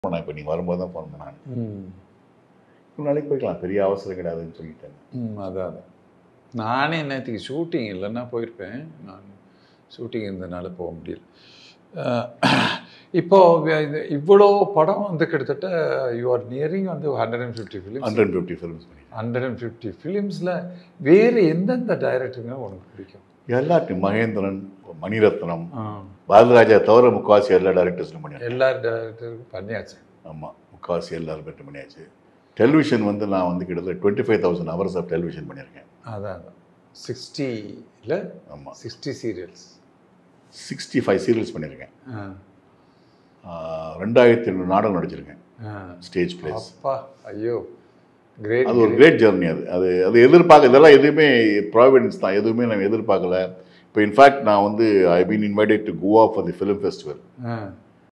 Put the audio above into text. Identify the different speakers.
Speaker 1: நான் இப்போ நீங்கள் வரும்போது தான் ஃபோன் பண்ணாங்க
Speaker 2: ம்
Speaker 1: ஒரு நாளைக்கு போய்க்கலாம் பெரிய அவசரம் கிடையாதுன்னு சொல்லிட்டேன்
Speaker 2: ம் அதான் அதான் நானே நேற்றுக்கு ஷூட்டிங் இல்லைன்னா போயிருப்பேன் நான் ஷூட்டிங் இருந்தனால போக முடியல அஹ், இப்போ வே- இது இவ்வளோ படம் வந்து கிட்டத்தட்ட யூ ஆர் நியரிங் வந்து hundred and fifty films
Speaker 1: hundred fifty films பண்ணியிருக்கேன்
Speaker 2: ஹண்ட்ரட் அண்ட் ஃபிஃப்டி ஃபிலிம்ஸில் வேறு எந்தெந்த டைரக்டருங்க உனக்கு பிடிக்கும்
Speaker 1: எல்லாத்தையும் மகேந்திரன் மணிரத்னம்
Speaker 2: ஆ,
Speaker 1: பாரதிராஜா தவிர முக்காவாசி எல்லா டேரக்டர்ஸும் பண்ணியிருக்கேன்
Speaker 2: எல்லா டைரக்டருக்கும் பண்ணியாச்சு
Speaker 1: ஆமாம் முக்காவாசி எல்லாரும் பேர்ட்டும் பண்ணியாச்சு டெலிவிஷன் வந்து நான் வந்து கிட்டத்தட்ட twenty five thousand hours of television பண்ணியிருக்கேன்
Speaker 2: அதான் அதான் சிக்ஸ்டியில்
Speaker 1: ஆமாம்
Speaker 2: sixty serials
Speaker 1: sixty five serials பண்ணியிருக்கேன் ஆஹ் ரெண்டாயிரத்தி ஐநூறு நாடகம் நடிச்சிருக்கேன் ஸ்டேஜ் பிளேஸ்
Speaker 2: அப்பா ஐயோ கிரேட்
Speaker 1: அது ஒரு கிரேட் ஜெர்னி அது அது அது எதிர்பார்க்க இதெல்லாம் எதுவுமே ப்ராவிடன்ஸ் தான் எதுவுமே நான் எதிர்பார்க்கல இப்போ இன்ஃபேக்ட் நான் வந்து I been invited to Goa for the film festival